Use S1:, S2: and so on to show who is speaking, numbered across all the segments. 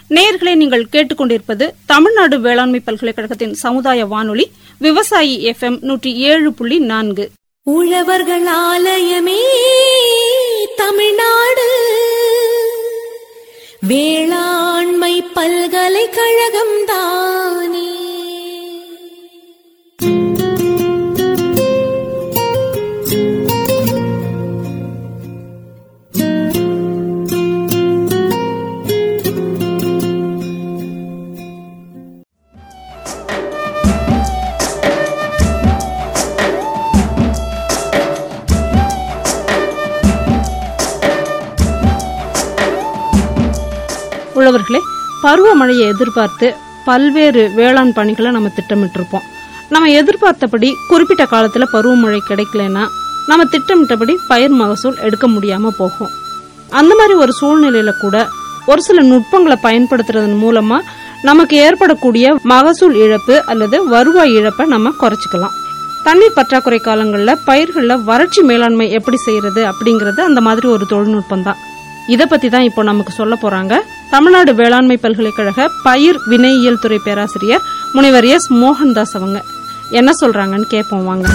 S1: நேயர்களை நீங்கள் கேட்டுக்கொண்டிருப்பது தமிழ்நாடு வேளாண்மை பல்கலைக்கழகத்தின் சமுதாய வானொலி விவசாயி எஃப்எம் நூற்றி ஏழு புள்ளி நான்கு
S2: உழவர்கள் ஆலயமே தமிழ்நாடு வேளாண்மை பல்கலைக்கழகம் தானே
S1: உழவர்களே பருவமழையை எதிர்பார்த்து பல்வேறு வேளாண் பணிகளை நம்ம திட்டமிட்டிருப்போம் நம்ம எதிர்பார்த்தபடி குறிப்பிட்ட காலத்தில் பருவமழை கிடைக்கலனா நம்ம திட்டமிட்டபடி பயிர் மகசூல் எடுக்க முடியாம போகும் அந்த மாதிரி ஒரு சூழ்நிலையில கூட ஒரு சில நுட்பங்களை பயன்படுத்துறதன் மூலமா நமக்கு ஏற்படக்கூடிய மகசூல் இழப்பு அல்லது வருவாய் இழப்பை நம்ம குறைச்சிக்கலாம் தண்ணீர் பற்றாக்குறை காலங்களில் பயிர்களில் வறட்சி மேலாண்மை எப்படி செய்யறது அப்படிங்கிறது அந்த மாதிரி ஒரு தொழில்நுட்பம் தான் இதை பத்தி தான் இப்போ நமக்கு சொல்ல போறாங்க தமிழ்நாடு வேளாண்மை பல்கலைக்கழக பயிர் வினையியல் துறை பேராசிரியர் முனைவர் எஸ் மோகன்தாஸ் அவங்க என்ன சொல்றாங்கன்னு கேட்போம் வாங்க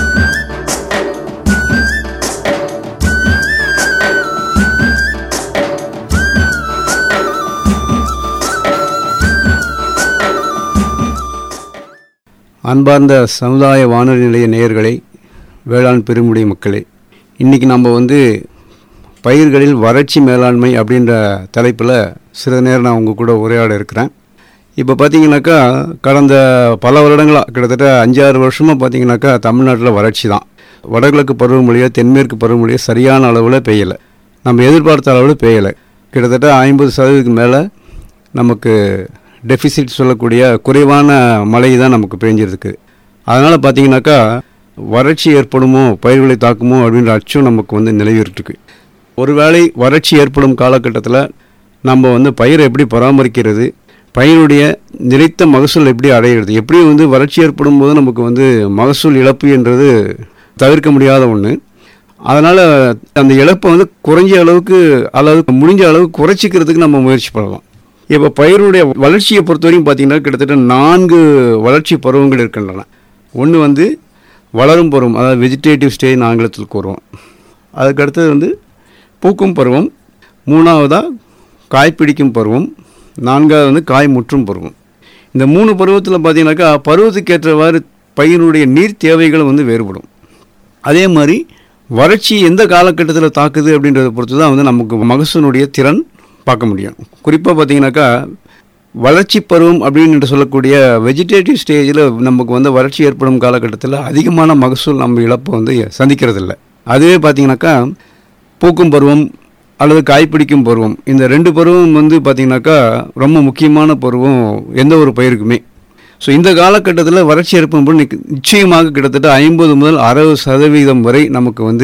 S3: அன்பார்ந்த சமுதாய வானொலி நிலைய நேயர்களே வேளாண் பெருமுடி மக்களே இன்றைக்கி நம்ம வந்து பயிர்களில் வறட்சி மேலாண்மை அப்படின்ற தலைப்பில் சிறிது நேரம் நான் உங்கள் கூட உரையாட இருக்கிறேன் இப்போ பார்த்தீங்கன்னாக்கா கடந்த பல வருடங்களாக கிட்டத்தட்ட அஞ்சாறு வருஷமாக பார்த்தீங்கன்னாக்கா தமிழ்நாட்டில் வறட்சி தான் வடகிழக்கு பருவமழையோ தென்மேற்கு மழையோ சரியான அளவில் பெய்யலை நம்ம எதிர்பார்த்த அளவில் பெய்யலை கிட்டத்தட்ட ஐம்பது சதவீதத்துக்கு மேலே நமக்கு டெஃபிசிட் சொல்லக்கூடிய குறைவான மழை தான் நமக்கு பெஞ்சிருக்கு அதனால் பார்த்தீங்கன்னாக்கா வறட்சி ஏற்படுமோ பயிர்களை தாக்குமோ அப்படின்ற அச்சம் நமக்கு வந்து நிலவிட்டுருக்கு ஒருவேளை வறட்சி ஏற்படும் காலகட்டத்தில் நம்ம வந்து பயிரை எப்படி பராமரிக்கிறது பயிருடைய நிலைத்த மகசூல் எப்படி அடையிறது எப்படி வந்து வறட்சி ஏற்படும் போது நமக்கு வந்து மகசூல் இழப்பு என்றது தவிர்க்க முடியாத ஒன்று அதனால் அந்த இழப்பை வந்து குறைஞ்ச அளவுக்கு அளவுக்கு முடிஞ்ச அளவுக்கு குறைச்சிக்கிறதுக்கு நம்ம முயற்சி பண்ணலாம் இப்போ பயிருடைய வளர்ச்சியை பொறுத்தவரைக்கும் பார்த்தீங்கன்னா கிட்டத்தட்ட நான்கு வளர்ச்சி பருவங்கள் இருக்கின்றன ஒன்று வந்து வளரும் பருவம் அதாவது வெஜிடேட்டிவ் ஸ்டேஜ் ஆங்கிலத்தில் கூறுவோம் அதுக்கு அடுத்தது வந்து பூக்கும் பருவம் மூணாவதாக காய் பிடிக்கும் பருவம் நான்காவது வந்து காய் முற்றும் பருவம் இந்த மூணு பருவத்தில் பார்த்தீங்கன்னாக்கா பருவத்துக்கேற்றவாறு பயிரினுடைய நீர் தேவைகள் வந்து வேறுபடும் அதே மாதிரி வறட்சி எந்த காலகட்டத்தில் தாக்குது அப்படின்றத பொறுத்து தான் வந்து நமக்கு மகசூனுடைய திறன் பார்க்க முடியும் குறிப்பாக பார்த்தீங்கன்னாக்கா வளர்ச்சி பருவம் அப்படின்னு சொல்லக்கூடிய வெஜிடேட்டிவ் ஸ்டேஜில் நமக்கு வந்து வறட்சி ஏற்படும் காலகட்டத்தில் அதிகமான மகசூல் நம்ம இழப்பை வந்து சந்திக்கிறதில்ல அதுவே பார்த்தீங்கன்னாக்கா பூக்கும் பருவம் அல்லது காய்ப்பிடிக்கும் பருவம் இந்த ரெண்டு பருவம் வந்து பார்த்திங்கனாக்கா ரொம்ப முக்கியமான பருவம் எந்த ஒரு பயிருக்குமே ஸோ இந்த காலகட்டத்தில் வறட்சி ஏற்படும் போது நிச்சயமாக கிட்டத்தட்ட ஐம்பது முதல் அறுபது சதவீதம் வரை நமக்கு வந்து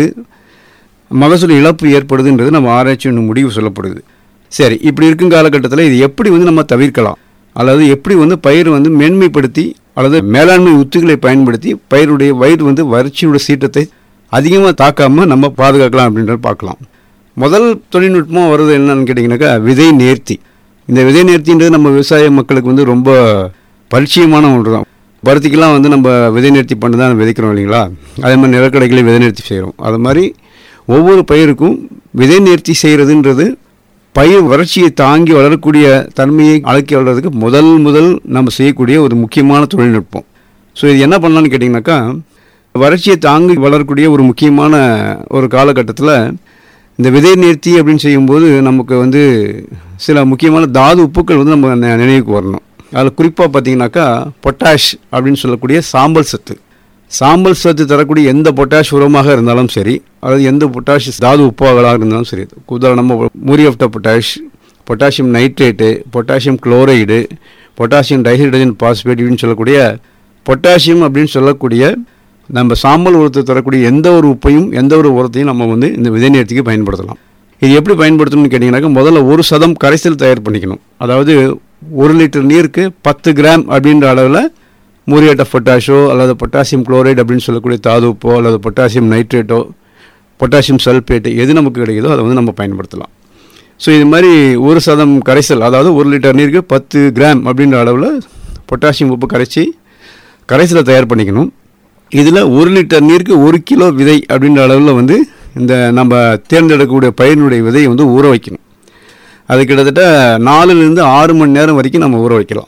S3: மகசூல் இழப்பு ஏற்படுதுன்றது நம்ம ஆராய்ச்சி முடிவு சொல்லப்படுது சரி இப்படி இருக்கும் காலகட்டத்தில் இது எப்படி வந்து நம்ம தவிர்க்கலாம் அல்லது எப்படி வந்து பயிர் வந்து மேன்மைப்படுத்தி அல்லது மேலாண்மை உத்திகளை பயன்படுத்தி பயிருடைய வயிறு வந்து வறட்சியோட சீற்றத்தை அதிகமாக தாக்காமல் நம்ம பாதுகாக்கலாம் அப்படின்றத பார்க்கலாம் முதல் தொழில்நுட்பம் வருது என்னன்னு கேட்டிங்கனாக்கா விதை நேர்த்தி இந்த விதை நேர்த்தின்றது நம்ம விவசாய மக்களுக்கு வந்து ரொம்ப பரிச்சயமான ஒன்று தான் பருத்திக்கெல்லாம் வந்து நம்ம விதை நேர்த்தி பண்ணி தான் விதைக்கிறோம் இல்லைங்களா அதே மாதிரி நிலக்கடைகளையும் விதை நேர்த்தி செய்கிறோம் அது மாதிரி ஒவ்வொரு பயிருக்கும் விதை நேர்த்தி செய்கிறதுன்றது பயிர் வறட்சியை தாங்கி வளரக்கூடிய தன்மையை அழைக்கி வளர்கிறதுக்கு முதல் முதல் நம்ம செய்யக்கூடிய ஒரு முக்கியமான தொழில்நுட்பம் ஸோ இது என்ன பண்ணலான்னு கேட்டிங்கனாக்கா வறட்சியை தாங்கி வளரக்கூடிய ஒரு முக்கியமான ஒரு காலகட்டத்தில் இந்த விதை நேர்த்தி அப்படின்னு செய்யும்போது நமக்கு வந்து சில முக்கியமான தாது உப்புக்கள் வந்து நம்ம நினைவுக்கு வரணும் அதில் குறிப்பாக பார்த்தீங்கன்னாக்கா பொட்டாஷ் அப்படின்னு சொல்லக்கூடிய சாம்பல் சத்து சாம்பல் சத்து தரக்கூடிய எந்த பொட்டாஷ் உரமாக இருந்தாலும் சரி அல்லது எந்த பொட்டாஷ் தாது உப்பாகலாக இருந்தாலும் சரி உதாரணமாக மூரியப்டா potash potassium nitrate potassium chloride potassium dihydrogen phosphate அப்படின்னு சொல்லக்கூடிய பொட்டாசியம் அப்படின்னு சொல்லக்கூடிய நம்ம சாம்பல் உரத்தை தரக்கூடிய எந்த ஒரு உப்பையும் எந்த ஒரு உரத்தையும் நம்ம வந்து இந்த விதை நேர்த்திக்கு பயன்படுத்தலாம் இது எப்படி பயன்படுத்தணும்னு கேட்டிங்கனாக்கா முதல்ல ஒரு சதம் கரைசல் தயார் பண்ணிக்கணும் அதாவது ஒரு லிட்டர் நீருக்கு பத்து கிராம் அப்படின்ற அளவில் மூரியேட் ஆஃப் பொட்டாஷோ அல்லது பொட்டாசியம் குளோரைடு அப்படின்னு சொல்லக்கூடிய தாதுப்போ அல்லது பொட்டாசியம் நைட்ரேட்டோ பொட்டாசியம் சல்பேட்டு எது நமக்கு கிடைக்குதோ அதை வந்து நம்ம பயன்படுத்தலாம் ஸோ இது மாதிரி ஒரு சதம் கரைசல் அதாவது ஒரு லிட்டர் நீருக்கு பத்து கிராம் அப்படின்ற அளவில் பொட்டாசியம் உப்பு கரைச்சி கரைசலை தயார் பண்ணிக்கணும் இதில் ஒரு லிட்டர் நீருக்கு ஒரு கிலோ விதை அப்படின்ற அளவில் வந்து இந்த நம்ம தேர்ந்தெடுக்கக்கூடிய பயிரினுடைய விதையை வந்து ஊற வைக்கணும் அது கிட்டத்தட்ட நாலுலேருந்து ஆறு மணி நேரம் வரைக்கும் நம்ம ஊற வைக்கலாம்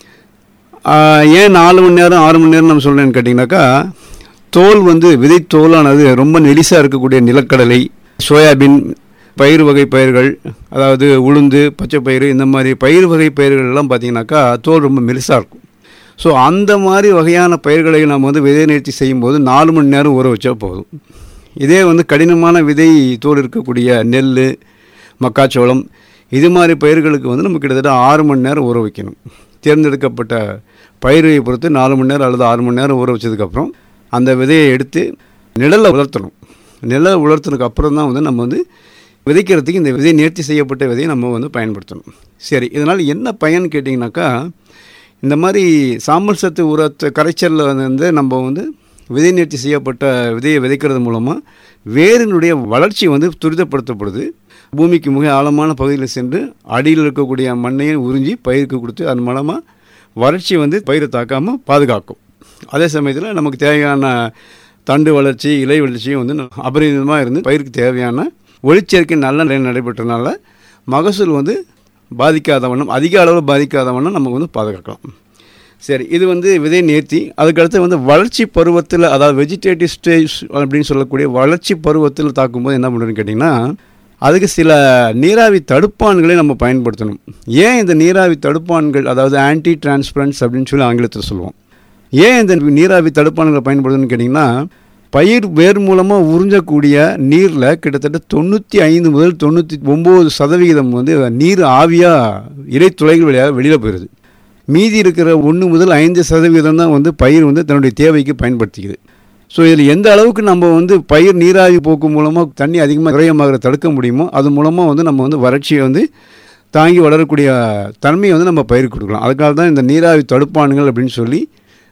S3: ஆஹ் ஏன் நாலு மணி நேரம் ஆறு மணி நேரம் நம்ம சொல்கிறேன்னு கேட்டிங்கனாக்கா தோல் வந்து விதை தோலானது ரொம்ப நெலிசாக இருக்கக்கூடிய நிலக்கடலை சோயாபீன் பயிர் வகை பயிர்கள் அதாவது உளுந்து பச்சை பயிறு இந்த மாதிரி பயிர் வகை பயிர்கள் எல்லாம் பார்த்தீங்கன்னாக்கா தோல் ரொம்ப மெலிசாக இருக்கும் ஸோ அந்த மாதிரி வகையான பயிர்களை நம்ம வந்து விதை நேர்த்தி செய்யும்போது நாலு மணி நேரம் ஊற வச்சா போதும் இதே வந்து கடினமான விதை தோல் இருக்கக்கூடிய நெல் மக்காச்சோளம் இது மாதிரி பயிர்களுக்கு வந்து நம்ம கிட்டத்தட்ட ஆறு மணி நேரம் ஊற வைக்கணும் தேர்ந்தெடுக்கப்பட்ட பயிரை பொறுத்து நாலு மணி நேரம் அல்லது ஆறு மணி நேரம் ஊற வச்சதுக்கப்புறம் அந்த விதையை எடுத்து நிழலில் உலர்த்தணும் நிழல் உலர்த்தினதுக்கு அப்புறம் தான் வந்து நம்ம வந்து விதைக்கிறதுக்கு இந்த விதை நேர்த்தி செய்யப்பட்ட விதையை நம்ம வந்து பயன்படுத்தணும் சரி இதனால் என்ன பயன் கேட்டிங்கனாக்கா இந்த மாதிரி சாம்பல் சத்து உரத்தை கரைச்சலில் வந்து நம்ம வந்து விதை நேர்த்தி செய்யப்பட்ட விதையை விதைக்கிறது மூலமாக வேரினுடைய வளர்ச்சி வந்து துரிதப்படுத்தப்படுது பூமிக்கு மிக ஆழமான பகுதியில் சென்று அடியில் இருக்கக்கூடிய மண்ணையும் உறிஞ்சி பயிருக்கு கொடுத்து அதன் மூலமாக வறட்சி வந்து பயிரை தாக்காமல் பாதுகாக்கும் அதே சமயத்தில் நமக்கு தேவையான தண்டு வளர்ச்சி இலை வளர்ச்சியும் வந்து அபரிதமாக இருந்து பயிருக்கு தேவையான ஒளிச்சேர்க்கை நல்ல நிலையில் நடைபெற்றனால மகசூல் வந்து பாதிக்காத வண்ணம் அதிக அளவில் பாதிக்காத வண்ணம் நமக்கு வந்து பாதுகாக்கலாம் சரி இது வந்து விதை நேர்த்தி அதுக்கடுத்து வந்து வளர்ச்சி பருவத்தில் அதாவது வெஜிடேட்டிவ் ஸ்டேஜ் அப்படின்னு சொல்லக்கூடிய வளர்ச்சி பருவத்தில் தாக்கும்போது என்ன பண்ணுறதுன்னு கேட்டிங்கன்னா அதுக்கு சில நீராவி தடுப்பான்களை நம்ம பயன்படுத்தணும் ஏன் இந்த நீராவி தடுப்பான்கள் அதாவது ஆன்டி டிரான்ஸ்பரன்ஸ் அப்படின்னு சொல்லி ஆங்கிலத்தில் சொல்லுவோம் ஏன் இந்த நீராவி தடுப்பான்களை பயன்படுதுன்னு கேட்டிங்கன்னா பயிர் வேர் மூலமாக உறிஞ்சக்கூடிய நீரில் கிட்டத்தட்ட தொண்ணூற்றி ஐந்து முதல் தொண்ணூற்றி ஒம்பது சதவிகிதம் வந்து நீர் ஆவியாக இலைத்துளைகள் வழியாக வெளியில் போயிடுது மீதி இருக்கிற ஒன்று முதல் ஐந்து சதவீதம் தான் வந்து பயிர் வந்து தன்னுடைய தேவைக்கு பயன்படுத்திக்குது ஸோ இதில் எந்த அளவுக்கு நம்ம வந்து பயிர் நீராவி போக்கு மூலமாக தண்ணி அதிகமாக விரயமாகிற தடுக்க முடியுமோ அது மூலமாக வந்து நம்ம வந்து வறட்சியை வந்து தாங்கி வளரக்கூடிய தன்மையை வந்து நம்ம பயிர் கொடுக்கலாம் அதுக்காக தான் இந்த நீராவி தடுப்பான்கள் அப்படின்னு சொல்லி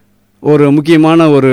S3: ஒரு முக்கியமான ஒரு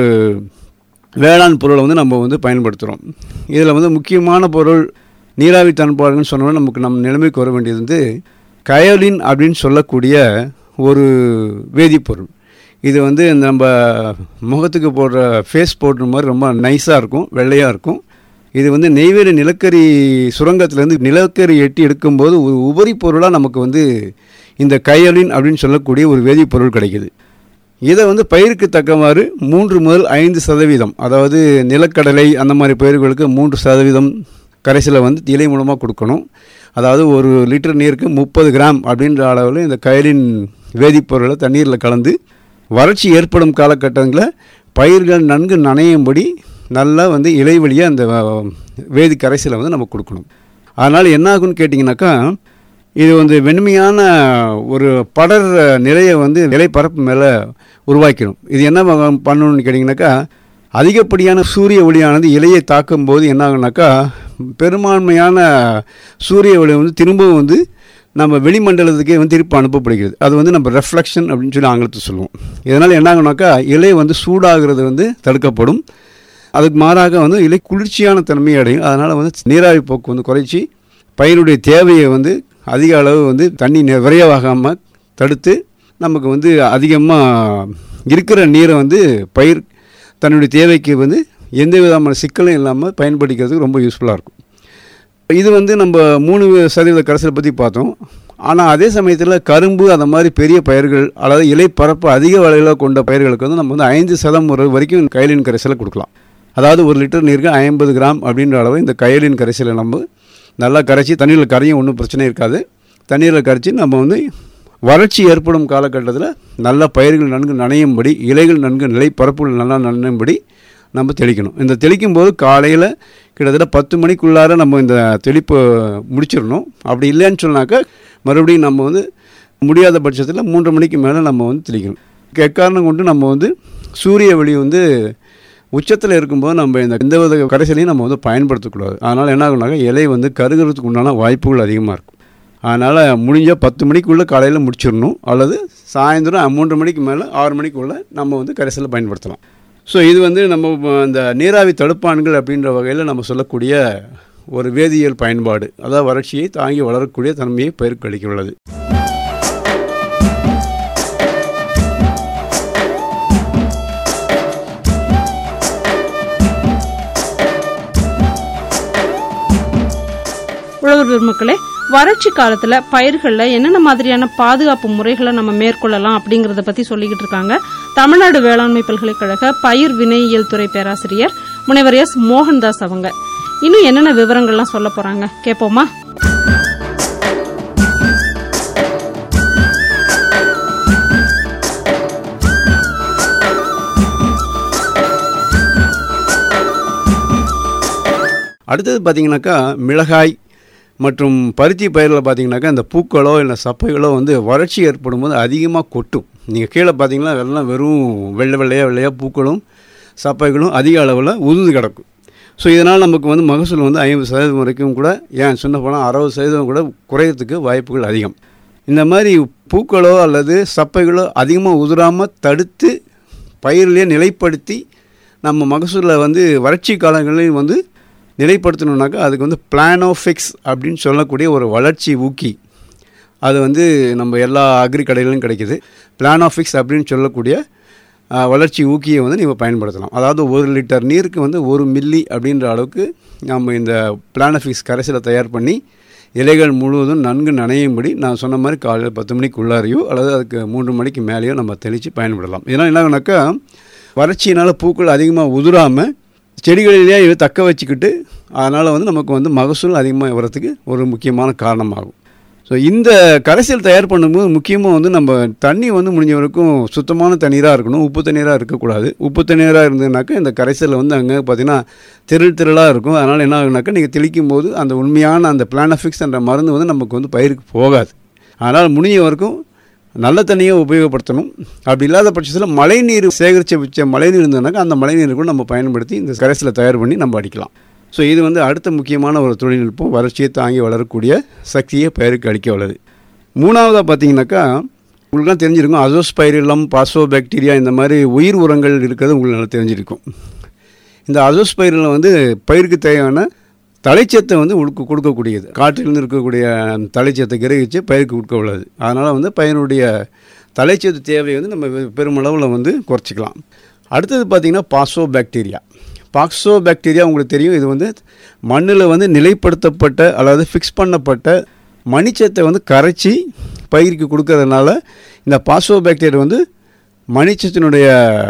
S3: வேளாண் பொருளை வந்து நம்ம வந்து பயன்படுத்துகிறோம் இதில் வந்து முக்கியமான பொருள் நீராவி தன்பாடுன்னு சொன்னோன்னா நமக்கு நம்ம நிலைமைக்கு வர வேண்டியது வந்து கயோலின் அப்படின்னு சொல்லக்கூடிய ஒரு வேதிப்பொருள் இது வந்து இந்த நம்ம முகத்துக்கு போடுற ஃபேஸ் பவுடர் மாதிரி ரொம்ப நைஸாக இருக்கும் வெள்ளையாக இருக்கும் இது வந்து நெய்வேலி நிலக்கரி சுரங்கத்திலேருந்து நிலக்கரி எட்டி எடுக்கும்போது ஒரு உபரி பொருளாக நமக்கு வந்து இந்த கயோலின் அப்படின்னு சொல்லக்கூடிய ஒரு வேதிப்பொருள் கிடைக்குது இதை வந்து பயிருக்கு தக்கவாறு மூன்று முதல் ஐந்து சதவீதம் அதாவது நிலக்கடலை அந்த மாதிரி பயிர்களுக்கு மூன்று சதவீதம் கரைசலை வந்து இலை மூலமாக கொடுக்கணும் அதாவது ஒரு லிட்டர் நீருக்கு முப்பது கிராம் அப்படின்ற அளவில் இந்த கயலின் வேதிப்பொருளை தண்ணீரில் கலந்து வறட்சி ஏற்படும் காலகட்டங்களில் பயிர்கள் நன்கு நனையும்படி நல்லா வந்து இலை வழியாக அந்த அஹ், வேதி கரைசலை வந்து நம்ம கொடுக்கணும் அதனால் என்ன ஆகும்னு கேட்டிங்கனாக்கா இது வந்து வெண்மையான ஒரு படர் நிலையை வந்து நிலை பரப்பு மேலே உருவாக்கிடும் இது என்ன வ- பண்ணணும்னு கேட்டிங்கனாக்கா அதிகப்படியான சூரிய ஒளியானது இலையை தாக்கும் போது என்ன ஆகுனாக்கா பெரும்பான்மையான சூரிய ஒளி வந்து திரும்பவும் வந்து நம்ம வெளிமண்டலத்துக்கே வந்து திருப்பி அனுப்பப்படுகிறது அது வந்து நம்ம ரெஃப்ளெக்ஷன் அப்படின்னு சொல்லி ஆங்கிலத்தில் சொல்லுவோம் இதனால் என்ன ஆகுனாக்கா இலை வந்து சூடாகிறது வந்து தடுக்கப்படும் அதுக்கு மாறாக வந்து இலை குளிர்ச்சியான தன்மையை அடையும் அதனால் வந்து நீராவி போக்கு வந்து குறைச்சி பயிருடைய தேவையை வந்து அதிக அளவு வந்து தண்ணி நி- விரயமாகாமல் தடுத்து நமக்கு வந்து அதிகமாக இருக்கிற நீரை வந்து பயிர் தன்னுடைய தேவைக்கு வந்து எந்த விதமான சிக்கலும் இல்லாமல் பயன்படுத்திக்கிறதுக்கு ரொம்ப யூஸ்ஃபுல்லாக இருக்கும் இது வந்து நம்ம மூணு சதவீத கரைசலை பற்றி பார்த்தோம் ஆனால் அதே சமயத்தில் கரும்பு அந்த மாதிரி பெரிய பயிர்கள் அதாவது இலை பரப்பு அதிக விலையில் கொண்ட பயிர்களுக்கு வந்து நம்ம வந்து ஐந்து சதம் ஒரு வரைக்கும் கயலின் கரைசலை கொடுக்கலாம் அதாவது ஒரு லிட்டர் நீருக்கு ஐம்பது கிராம் அப்படின்ற அளவு இந்த கயலின் கரைசலை நம்ம நல்லா கரைச்சி தண்ணீரில் கரையும் ஒன்றும் பிரச்சனை இருக்காது தண்ணீரில் கரைச்சி நம்ம வந்து வறட்சி ஏற்படும் காலகட்டத்தில் நல்ல பயிர்கள் நன்கு நனையும்படி இலைகள் நன்கு நிலை பரப்புகள் நல்லா நனையும்படி நம்ம தெளிக்கணும் இந்த தெளிக்கும் போது காலையில் கிட்டத்தட்ட பத்து மணிக்குள்ளார நம்ம இந்த தெளிப்பு முடிச்சிடணும் அப்படி இல்லைன்னு சொன்னாக்கா மறுபடியும் நம்ம வந்து முடியாத பட்சத்தில் மூன்று மணிக்கு மேலே நம்ம வந்து தெளிக்கணும் எக்காரணம் கொண்டு நம்ம வந்து சூரிய ஒளி வந்து உச்சத்தில் இருக்கும்போது நம்ம இந்த எந்த வித கரைசலையும் நம்ம வந்து பயன்படுத்தக்கூடாது அதனால் என்ன ஆகுனாக்கா இலை வந்து கருகிறதுக்கு உண்டான வாய்ப்புகள் அதிகமாக இருக்கும் அதனால் முடிஞ்சால் பத்து மணிக்குள்ளே காலையில் முடிச்சிடணும் அல்லது சாயந்தரம் மூன்று மணிக்கு மேலே ஆறு மணிக்குள்ளே நம்ம வந்து கரைசலை பயன்படுத்தலாம் ஸோ இது வந்து நம்ம இந்த நீராவி தடுப்பான்கள் அப்படின்ற வகையில் நம்ம சொல்லக்கூடிய ஒரு வேதியியல் பயன்பாடு அதாவது வறட்சியை தாங்கி வளரக்கூடிய தன்மையை பயிருக்கு அளிக்க உள்ளது
S1: உழவர் பெருமக்களே வறட்சி காலத்துல பயிர்கள்ல என்னென்ன மாதிரியான பாதுகாப்பு முறைகளை நம்ம மேற்கொள்ளலாம் அப்படிங்கறத பத்தி சொல்லிக்கிட்டு இருக்காங்க தமிழ்நாடு வேளாண்மை பல்கலைக்கழக பயிர் வினையியல் துறை பேராசிரியர் முனைவர் எஸ் மோகன்தாஸ் அவங்க இன்னும் என்னென்ன விவரங்கள்லாம் சொல்ல போறாங்க கேட்போமா
S3: அடுத்தது பார்த்தீங்கன்னாக்கா மிளகாய் மற்றும் பருத்தி பயிரில் பார்த்தீங்கன்னாக்கா இந்த பூக்களோ இல்லை சப்பைகளோ வந்து வறட்சி ஏற்படும் போது அதிகமாக கொட்டும் நீங்கள் கீழே பார்த்தீங்கன்னா எல்லாம் வெறும் வெள்ளை வெள்ளையாக வெள்ளையாக பூக்களும் சப்பைகளும் அதிக அளவில் உதிர்ந்து கிடக்கும் ஸோ இதனால் நமக்கு வந்து மகசூல் வந்து ஐம்பது சதவீதம் வரைக்கும் கூட ஏன் சொன்ன போனால் அறுபது சதவீதம் கூட குறையறதுக்கு வாய்ப்புகள் அதிகம் இந்த மாதிரி பூக்களோ அல்லது சப்பைகளோ அதிகமாக உதிராமல் தடுத்து பயிரிலே நிலைப்படுத்தி நம்ம மகசூலில் வந்து வறட்சி காலங்களில் வந்து நிலைப்படுத்தணுன்னாக்கா அதுக்கு வந்து பிளானோஃபிக்ஸ் அப்படின்னு சொல்லக்கூடிய ஒரு வளர்ச்சி ஊக்கி அது வந்து நம்ம எல்லா அக்ரி கடைகளிலும் கிடைக்குது பிளானோஃபிக்ஸ் அப்படின்னு சொல்லக்கூடிய அஹ், வளர்ச்சி ஊக்கியை வந்து நீங்கள் பயன்படுத்தலாம் அதாவது ஒரு லிட்டர் நீருக்கு வந்து ஒரு மில்லி அப்படின்ற அளவுக்கு நம்ம இந்த பிளானோஃபிக்ஸ் கரைசலை தயார் பண்ணி இலைகள் முழுவதும் நன்கு நனையும்படி நான் சொன்ன மாதிரி காலையில் பத்து மணிக்கு உள்ளாரையோ அல்லது அதுக்கு மூன்று மணிக்கு மேலேயோ நம்ம தெளித்து பயன்படலாம் இதனால் என்ன ஆகுனாக்கா வறட்சியினால் பூக்கள் அதிகமாக உதிராமல் செடிகளிலேயே இதை தக்க வச்சுக்கிட்டு அதனால் வந்து நமக்கு வந்து மகசூல் அதிகமாக வரத்துக்கு ஒரு முக்கியமான காரணமாகும் ஸோ இந்த கரைசல் தயார் பண்ணும்போது முக்கியமாக வந்து நம்ம தண்ணி வந்து முடிஞ்ச வரைக்கும் சுத்தமான தண்ணீராக இருக்கணும் உப்பு தண்ணீராக இருக்கக்கூடாது உப்பு தண்ணீராக இருந்ததுனாக்கா இந்த கரைசல் வந்து அங்கே பார்த்தீங்கன்னா திரள் திரளாக இருக்கும் அதனால் என்ன ஆகுனாக்கா நீங்கள் தெளிக்கும் போது அந்த உண்மையான அந்த பிளானஃபிக்ஸ் என்ற மருந்து வந்து நமக்கு வந்து பயிருக்கு போகாது அதனால் முடிஞ்ச வரைக்கும் நல்ல தண்ணியை உபயோகப்படுத்தணும் அப்படி இல்லாத பட்சத்தில் மழைநீர் சேகரித்து வச்ச மழைநீர் இருந்ததுனாக்கா அந்த மழைநீரை கூட நம்ம பயன்படுத்தி இந்த கரைசலை தயார் பண்ணி நம்ம அடிக்கலாம் ஸோ இது வந்து அடுத்த முக்கியமான ஒரு தொழில்நுட்பம் வறட்சியை தாங்கி வளரக்கூடிய சக்தியை பயிருக்கு அளிக்க உள்ளது மூணாவதாக பார்த்தீங்கன்னாக்கா உங்களுக்குலாம் தெரிஞ்சிருக்கும் அசோஸ்பைரிலம் பாசோ பாக்டீரியா இந்த மாதிரி உயிர் உரங்கள் இருக்கிறது உங்களுக்கு நல்லா தெரிஞ்சிருக்கும் இந்த அசோஸ்பைரிலம் வந்து பயிருக்கு தேவையான தலைச்சத்தை வந்து உடுக்க கொடுக்கக்கூடியது காற்றிலிருந்து இருக்கக்கூடிய தலைச்சத்தை கிரகிச்சு பயிருக்கு கொடுக்க உள்ளது அதனால் வந்து பயிரினுடைய தலைச்சத்து தேவையை வந்து நம்ம வெ- பெருமளவில் வந்து குறைச்சிக்கலாம் அடுத்தது பார்த்திங்கன்னா பாசோ பாக்டீரியா பாக்சோ பாக்டீரியா உங்களுக்கு தெரியும் இது வந்து மண்ணில் வந்து நிலைப்படுத்தப்பட்ட அல்லது ஃபிக்ஸ் பண்ணப்பட்ட மணிச்சத்தை வந்து கரைச்சி பயிருக்கு கொடுக்கறதுனால இந்த பாசோ பாக்டீரியா வந்து மணிச்சத்தினுடைய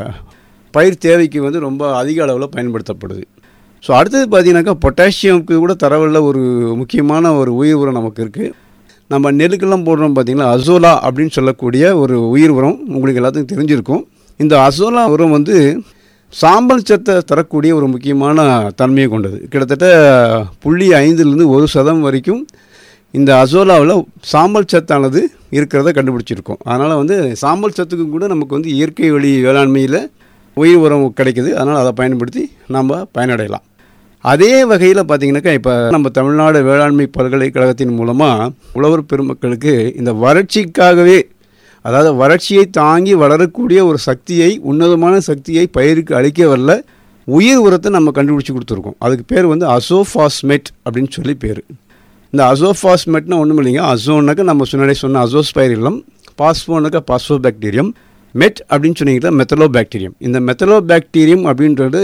S3: பயிர் தேவைக்கு வந்து ரொம்ப அதிக அளவில் பயன்படுத்தப்படுது ஸோ அடுத்தது பார்த்தீங்கன்னாக்கா பொட்டாசியம்க்கு கூட தரவுள்ள ஒரு முக்கியமான ஒரு உயிர் உரம் நமக்கு இருக்குது நம்ம நெல்லுக்கெல்லாம் போடுறோம் பார்த்தீங்களா அசோலா அப்படின்னு சொல்லக்கூடிய ஒரு உயிர் உரம் உங்களுக்கு எல்லாத்துக்கும் தெரிஞ்சிருக்கும் இந்த அசோலா உரம் வந்து சாம்பல் சத்தை தரக்கூடிய ஒரு முக்கியமான தன்மையை கொண்டது கிட்டத்தட்ட புள்ளி ஐந்துலேருந்து ஒரு சதம் வரைக்கும் இந்த அசோலாவில் சாம்பல் சத்தானது இருக்கிறத கண்டுபிடிச்சிருக்கோம் அதனால் வந்து சாம்பல் சத்துக்கும் கூட நமக்கு வந்து இயற்கை வழி வேளாண்மையில் உயிர் உரம் கிடைக்குது அதனால் அதை பயன்படுத்தி நம்ம பயனடையலாம் அதே வகையில் பார்த்தீங்கன்னாக்கா இப்போ நம்ம தமிழ்நாடு வேளாண்மை பல்கலைக்கழகத்தின் மூலமாக உழவர் பெருமக்களுக்கு இந்த வறட்சிக்காகவே அதாவது வறட்சியை தாங்கி வளரக்கூடிய ஒரு சக்தியை உன்னதமான சக்தியை பயிருக்கு அளிக்க வல்ல உயிர் உரத்தை நம்ம கண்டுபிடிச்சி கொடுத்துருக்கோம் அதுக்கு பேர் வந்து அசோஃபாஸ்மெட் அப்படின்னு சொல்லி பேர் இந்த அசோஃபாஸ்மெட்னா ஒன்றும் இல்லைங்க அசோன்னாக்கா நம்ம முன்னாடியே சொன்ன அசோஸ்பைரிலம் பாஸ்போனாக்கா பாஸ்போ பாக்டீரியம் மெட் அப்படின்னு சொன்னீங்கன்னா மெத்தலோ பாக்டீரியம் இந்த மெத்தலோ பாக்டீரியம் அப்படின்றது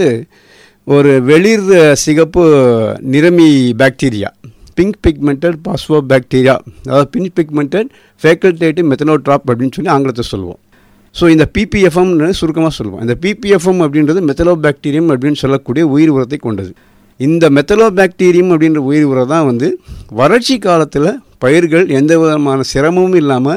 S3: ஒரு வெளிர் சிகப்பு நிறமி bacteria pink pigmented phospho bacteria அதாவது பிங்க் பிக்மெண்டட் ஃபேக்கல்டேட்டிவ் மெத்தனோட்ராப் அப்படின்னு சொல்லி ஆங்கிலத்தை சொல்லுவோம் ஸோ இந்த பிபிஎஃப்எம்னு சுருக்கமாக சொல்லுவோம் இந்த பிபிஎஃப்எம் அப்படின்றது மெத்தலோ பாக்டீரியம் அப்படின்னு சொல்லக்கூடிய உயிர் உரத்தை கொண்டது இந்த மெத்தலோ பாக்டீரியம் அப்படின்ற உயிர் உரம் தான் வந்து வறட்சி காலத்தில் பயிர்கள் எந்த விதமான சிரமமும் இல்லாமல்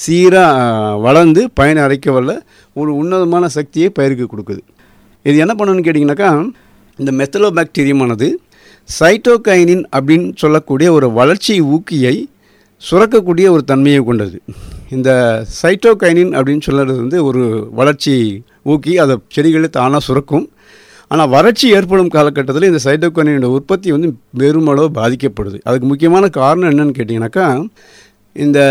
S3: சீராக வளர்ந்து பயன் அரைக்க வல்ல ஒரு உன்னதமான சக்தியை பயிருக்கு கொடுக்குது இது என்ன பண்ணணும்னு கேட்டிங்கனாக்கா இந்த மெத்தலோ பாக்டீரியமானது சைட்டோகைனின் அப்படின்னு சொல்லக்கூடிய ஒரு வளர்ச்சி ஊக்கியை சுரக்கக்கூடிய ஒரு தன்மையை கொண்டது இந்த சைட்டோகைனின் அப்படின்னு சொல்கிறது வந்து ஒரு வளர்ச்சி ஊக்கி அதை செடிகளை தானாக சுரக்கும் ஆனால் வறட்சி ஏற்படும் காலகட்டத்தில் இந்த சைட்டோகைனினோட உற்பத்தி வந்து பெருமளவு பாதிக்கப்படுது அதுக்கு முக்கியமான காரணம் என்னன்னு கேட்டிங்கனாக்கா இந்த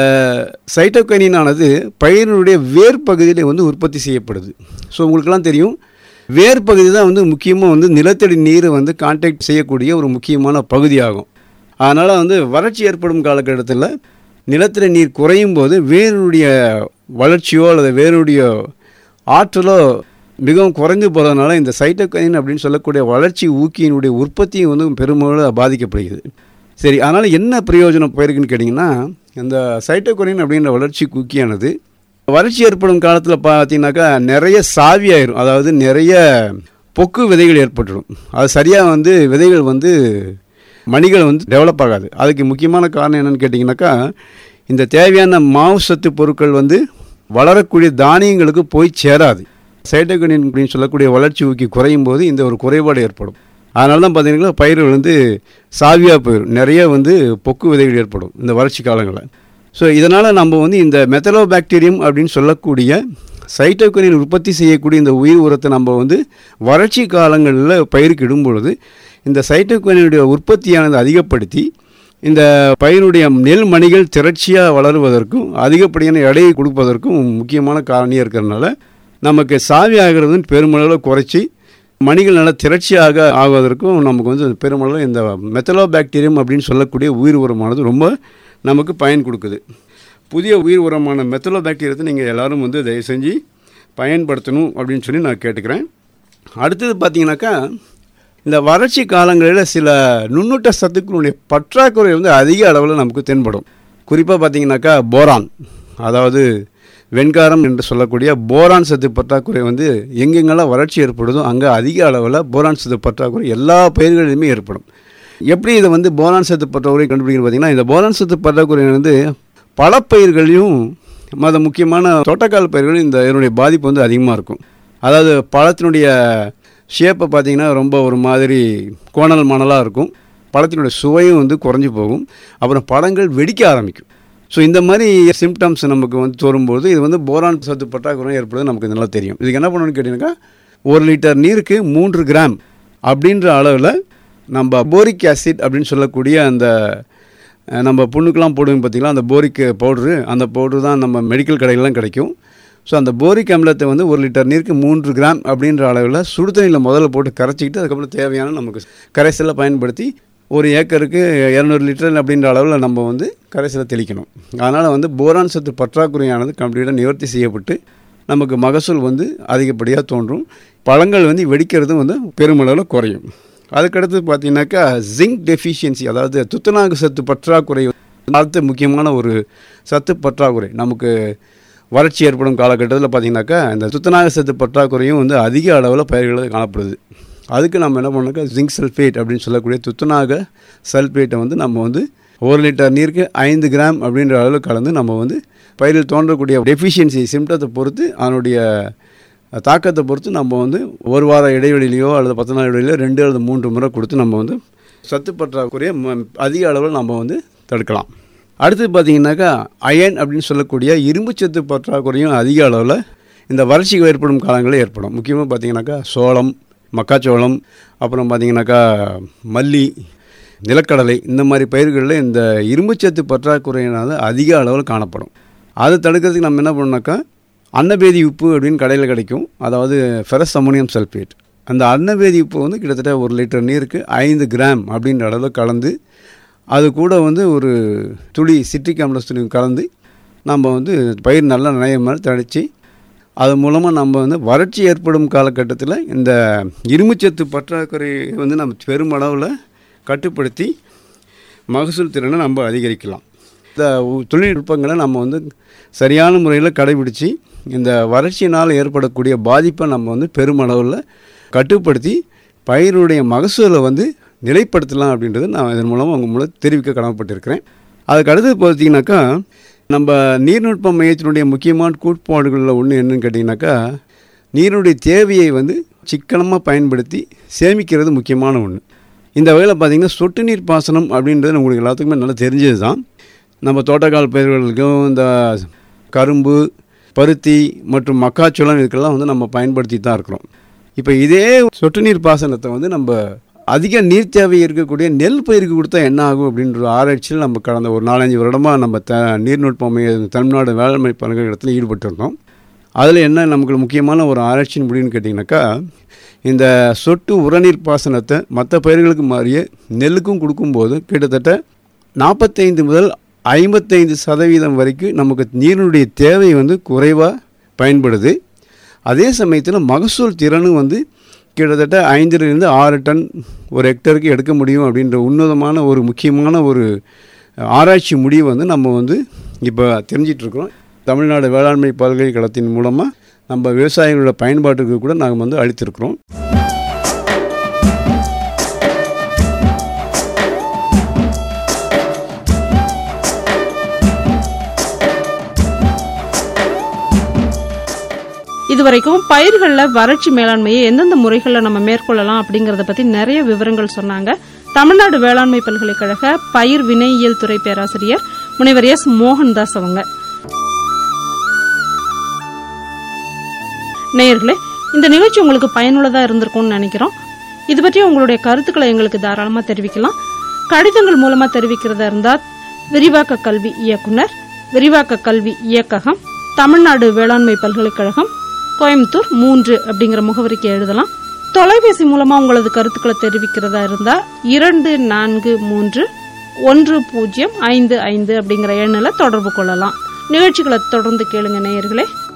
S3: சைட்டோகைனினானது பயிரினுடைய வேர் பகுதியில் வந்து உற்பத்தி செய்யப்படுது ஸோ உங்களுக்கெல்லாம் தெரியும் வேர் பகுதி தான் வந்து முக்கியமாக வந்து நிலத்தடி நீரை வந்து கான்டாக்ட் செய்யக்கூடிய ஒரு முக்கியமான பகுதியாகும் அதனால் வந்து வறட்சி ஏற்படும் காலகட்டத்தில் நிலத்தடி நீர் குறையும் போது வேருடைய வளர்ச்சியோ அல்லது வேருடைய ஆற்றலோ மிகவும் குறைந்து போகிறதுனால இந்த சைட்டோகைன் அப்படின்னு சொல்லக்கூடிய வளர்ச்சி ஊக்கியினுடைய உற்பத்தியும் வந்து பெருமளவு பாதிக்கப்படுகிறது சரி அதனால் என்ன பிரயோஜனம் போயிருக்குன்னு கேட்டிங்கன்னா இந்த சைட்டோகொனின் அப்படின்ற வளர்ச்சி ஊக்கியானது வறட்சி ஏற்படும் காலத்தில் பார்த்தீங்கன்னாக்கா நிறைய சாவியாயிரும் அதாவது நிறைய பொக்கு விதைகள் ஏற்பட்டுடும் அது சரியாக வந்து விதைகள் வந்து மணிகள் வந்து டெவலப் ஆகாது அதுக்கு முக்கியமான காரணம் என்னன்னு கேட்டிங்கனாக்கா இந்த தேவையான மாவு சத்து பொருட்கள் வந்து வளரக்கூடிய தானியங்களுக்கு போய் சேராது சைட்டோகனின் அப்படின்னு சொல்லக்கூடிய வளர்ச்சி ஊக்கி குறையும் போது இந்த ஒரு குறைபாடு ஏற்படும் அதனால தான் பார்த்தீங்கன்னா பயிர்கள் வந்து சாவியாக போயிடும் நிறைய வந்து பொக்கு விதைகள் ஏற்படும் இந்த வறட்சி காலங்களில் ஸோ இதனால் நம்ம வந்து இந்த மெத்தலோ பாக்டீரியம் அப்படின்னு சொல்லக்கூடிய சைட்டோகனின் உற்பத்தி செய்யக்கூடிய இந்த உயிர் உரத்தை நம்ம வந்து வறட்சி காலங்களில் பயிருக்கு இடும் பொழுது இந்த சைட்டோகனினுடைய உற்பத்தியானது அதிகப்படுத்தி இந்த பயிரினுடைய நெல் மணிகள் திரட்சியாக வளருவதற்கும் அதிகப்படியான எடையை கொடுப்பதற்கும் முக்கியமான காரணியாக இருக்கிறதுனால நமக்கு சாவி ஆகிறது பெருமளவில் குறைச்சி மணிகள் நல்லா திரட்சியாக ஆகுவதற்கும் நமக்கு வந்து பெருமளவில் இந்த மெத்தலோ பாக்டீரியம் அப்படின்னு சொல்லக்கூடிய உயிர் உரமானது ரொம்ப நமக்கு பயன் கொடுக்குது புதிய உயிர் உரமான மெத்தலோ பாக்டீரியத்தை நீங்கள் எல்லாரும் வந்து தயவு செஞ்சு பயன்படுத்தணும் அப்படின்னு சொல்லி நான் கேட்டுக்கிறேன் அடுத்தது பார்த்தீங்கன்னாக்கா இந்த வறட்சி காலங்களில் சில நுண்ணூட்ட சத்துக்களுடைய பற்றாக்குறை வந்து அதிக அளவில் நமக்கு தென்படும் குறிப்பாக பார்த்தீங்கன்னாக்கா போரான் அதாவது வெண்காரம் என்று சொல்லக்கூடிய போரான் சத்து பற்றாக்குறை வந்து எங்கெங்கெல்லாம் வறட்சி ஏற்படுதோ அங்கே அதிக அளவில் போரான் சத்து பற்றாக்குறை எல்லா பயிர்களிலுமே ஏற்படும் எப்படி இதை வந்து போரான் சத்து பற்றாக்குறை கண்டுபிடிக்கிறது பார்த்தீங்கன்னா இந்த போரான் சத்து பற்றாக்குறை வந்து பல பயிர்களையும் மத முக்கியமான தோட்டக்கால் பயிர்களும் இந்த இதனுடைய பாதிப்பு வந்து அதிகமாக இருக்கும் அதாவது பழத்தினுடைய ஷேப்பை பார்த்தீங்கன்னா ரொம்ப ஒரு மாதிரி கோணல் மணலாக இருக்கும் பழத்தினுடைய சுவையும் வந்து குறைஞ்சி போகும் அப்புறம் பழங்கள் வெடிக்க ஆரம்பிக்கும் ஸோ இந்த மாதிரி சிம்டம்ஸ் நமக்கு வந்து தோறும்போது இது வந்து போரான் சத்து பற்றாக்குறை ஏற்படுது நமக்கு நல்லா தெரியும் இதுக்கு என்ன பண்ணணும்னு கேட்டிங்கனாக்கா ஒரு லிட்டர் நீருக்கு மூன்று கிராம் அப்படின்ற அளவில் நம்ம போரிக் ஆசிட் அப்படின்னு சொல்லக்கூடிய அந்த அஹ், நம்ம புண்ணுக்கெலாம் போடுவோம் பார்த்தீங்களா அந்த போரிக் பவுட்ரு அந்த பவுட்ரு தான் நம்ம மெடிக்கல் கடையிலலாம் கிடைக்கும் ஸோ அந்த போரிக் அமிலத்தை வந்து ஒரு லிட்டர் நீருக்கு மூன்று கிராம் அப்படின்ற அளவில் சுடு தண்ணியில் முதல்ல போட்டு கரைச்சிக்கிட்டு அதுக்கப்புறம் தேவையான நமக்கு கரைசலை பயன்படுத்தி ஒரு ஏக்கருக்கு இரநூறு லிட்டர் அப்படின்ற அளவில் நம்ம வந்து கரைசலை தெளிக்கணும் அதனால் வந்து போரான் சத்து பற்றாக்குறையானது கம்ப்ளீட்டாக நிவர்த்தி செய்யப்பட்டு நமக்கு மகசூல் வந்து அதிகப்படியாக தோன்றும் பழங்கள் வந்து வெடிக்கிறதும் வந்து பெருமளவில் குறையும் அதுக்கடுத்து பார்த்தீங்கன்னாக்கா ஜிங்க் டெஃபிஷியன்சி அதாவது துத்தநாகு சத்து பற்றாக்குறை அடுத்த முக்கியமான ஒரு சத்து பற்றாக்குறை நமக்கு வறட்சி ஏற்படும் காலகட்டத்தில் பார்த்தீங்கன்னாக்கா இந்த துத்தநாக சத்து பற்றாக்குறையும் வந்து அதிக அளவில் பயிர்களில் காணப்படுது அதுக்கு நம்ம என்ன பண்ணோம்னாக்கா ஜிங்க் சல்ஃபேட் அப்படின்னு சொல்லக்கூடிய துத்தநாக சல்ஃபேட்டை வந்து நம்ம வந்து ஒரு லிட்டர் நீருக்கு ஐந்து கிராம் அப்படின்ற அளவில் கலந்து நம்ம வந்து பயிரில் தோன்றக்கூடிய டெஃபிஷியன்சி சிம்டத்தை பொறுத்து அதனுடைய தாக்கத்தை பொறுத்து நம்ம வந்து ஒரு வார இடைவெளியிலையோ அல்லது பத்து நாள் இடைவெளியிலோ ரெண்டு அல்லது மூன்று முறை கொடுத்து நம்ம வந்து சத்து பற்றாக்குறைய ம- அதிக அளவில் நம்ம வந்து தடுக்கலாம் அடுத்து பார்த்தீங்கன்னாக்கா அயன் அப்படின்னு சொல்லக்கூடிய இரும்புச்சத்து பற்றாக்குறையும் அதிக அளவில் இந்த வறட்சி ஏற்படும் காலங்களில் ஏற்படும் முக்கியமாக பார்த்தீங்கன்னாக்கா சோளம் மக்காச்சோளம் அப்புறம் பார்த்தீங்கன்னாக்கா மல்லி நிலக்கடலை இந்த மாதிரி பயிர்களில் இந்த இரும்புச்சத்து பற்றாக்குறையினால அதிக அளவில் காணப்படும் அதை தடுக்கிறதுக்கு நம்ம என்ன பண்ணோம்னாக்கா அன்னபேதி உப்பு அப்படின்னு கடையில் கிடைக்கும் அதாவது ஃபெரஸ் அமோனியம் சல்ஃபேட் அந்த அன்னபேதி உப்பு வந்து கிட்டத்தட்ட ஒரு லிட்டர் நீருக்கு ஐந்து கிராம் அப்படின்ற அளவில் கலந்து அது கூட வந்து ஒரு துளி சிட்ரிக் அமிலத்துணி கலந்து நம்ம வந்து பயிர் நல்லா நனைய மாதிரி தடித்து அது மூலமாக நம்ம வந்து வறட்சி ஏற்படும் காலகட்டத்தில் இந்த இரும்புச்சத்து பற்றாக்குறை வந்து நம்ம பெருமளவில் கட்டுப்படுத்தி மகசூல் திறனை நம்ம அதிகரிக்கலாம் இந்த உ- தொழில்நுட்பங்களை நம்ம வந்து சரியான முறையில் கடைபிடிச்சு இந்த வறட்சியினால் ஏற்படக்கூடிய பாதிப்பை நம்ம வந்து பெருமளவில் கட்டுப்படுத்தி பயிருடைய மகசூலை வந்து நிலைப்படுத்தலாம் அப்படின்றது நான் இதன் மூலமாக உங்கள் மூலம் தெரிவிக்க கடமைப்பட்டிருக்கிறேன் அதுக்கு அடுத்து பார்த்தீங்கன்னாக்கா நம்ம நீர்நுட்ப மையத்தினுடைய முக்கியமான கோட்பாடுகளில் ஒன்று என்னன்னு கேட்டிங்கனாக்கா நீருடைய தேவையை வந்து சிக்கனமாக பயன்படுத்தி சேமிக்கிறது முக்கியமான ஒன்று இந்த வகையில் பார்த்தீங்கன்னா சொட்டு நீர் பாசனம் அப்படின்றது உங்களுக்கு எல்லாத்துக்குமே நல்லா தெரிஞ்சது தான் நம்ம தோட்டக்கால் பயிர்களுக்கும் இந்த கரும்பு பருத்தி மற்றும் மக்காச்சோளம் இதுக்கெல்லாம் வந்து நம்ம பயன்படுத்தி தான் இருக்கிறோம் இப்போ இதே சொட்டு நீர் பாசனத்தை வந்து நம்ம அதிக நீர் தேவை இருக்கக்கூடிய நெல் பயிருக்கு கொடுத்தா என்ன ஆகும் அப்படின்ற ஆராய்ச்சியில் நம்ம கடந்த ஒரு நாலஞ்சு வருடமாக நம்ம த நீர்நுட்பம் மைய- தமிழ்நாடு வேளாண்மை பல்கலைக்கழகத்தில் ஈடுபட்டிருந்தோம் அதில் என்ன நமக்கு முக்கியமான ஒரு ஆராய்ச்சியின் முடிவுன்னு கேட்டிங்கனாக்கா இந்த சொட்டு உரநீர் பாசனத்தை மற்ற பயிர்களுக்கு மாறிய நெல்லுக்கும் கொடுக்கும்போது கிட்டத்தட்ட நாற்பத்தைந்து முதல் ஐம்பத்தைந்து சதவீதம் வரைக்கும் நமக்கு நீரினுடைய தேவை வந்து குறைவாக பயன்படுது அதே சமயத்தில் மகசூல் திறனும் வந்து கிட்டத்தட்ட ஐந்திலிருந்து ஆறு டன் ஒரு ஹெக்டருக்கு எடுக்க முடியும் அப்படின்ற உன்னதமான ஒரு முக்கியமான ஒரு ஆராய்ச்சி முடிவு வந்து நம்ம வந்து இப்போ தெரிஞ்சிட்ருக்கிறோம் தமிழ்நாடு வேளாண்மை பல்கலைக்கழகத்தின் மூலமாக நம்ம விவசாயிகளோட பயன்பாட்டுக்கு கூட நாங்கள் வந்து அளித்திருக்கிறோம்
S1: இதுவரைக்கும் பயிர்களில் வறட்சி மேலாண்மையை எந்தெந்த முறைகளில் நம்ம மேற்கொள்ளலாம் அப்படிங்கறத பத்தி நிறைய விவரங்கள் சொன்னாங்க தமிழ்நாடு வேளாண்மை பல்கலைக்கழக பயிர் வினையியல் துறை பேராசிரியர் முனைவர் எஸ் மோகன்தாஸ் அவங்க நேயர்களே இந்த நிகழ்ச்சி உங்களுக்கு பயனுள்ளதா இருந்திருக்கும்னு நினைக்கிறோம் இது பற்றி உங்களுடைய கருத்துக்களை எங்களுக்கு தாராளமா தெரிவிக்கலாம் கடிதங்கள் மூலமா தெரிவிக்கிறதா இருந்தா விரிவாக்க கல்வி இயக்குனர் விரிவாக்க கல்வி இயக்ககம் தமிழ்நாடு வேளாண்மை பல்கலைக்கழகம் கோயம்புத்தூர் மூன்று அப்படிங்கிற முகவரிக்கு எழுதலாம் தொலைபேசி மூலமா உங்களது கருத்துக்களை தெரிவிக்கிறதா இருந்தா இரண்டு நான்கு மூன்று ஒன்று பூஜ்ஜியம் ஐந்து ஐந்து அப்படிங்கிற எண்ணில் தொடர்பு கொள்ளலாம் நிகழ்ச்சிகளை தொடர்ந்து கேளுங்க நேயர்களே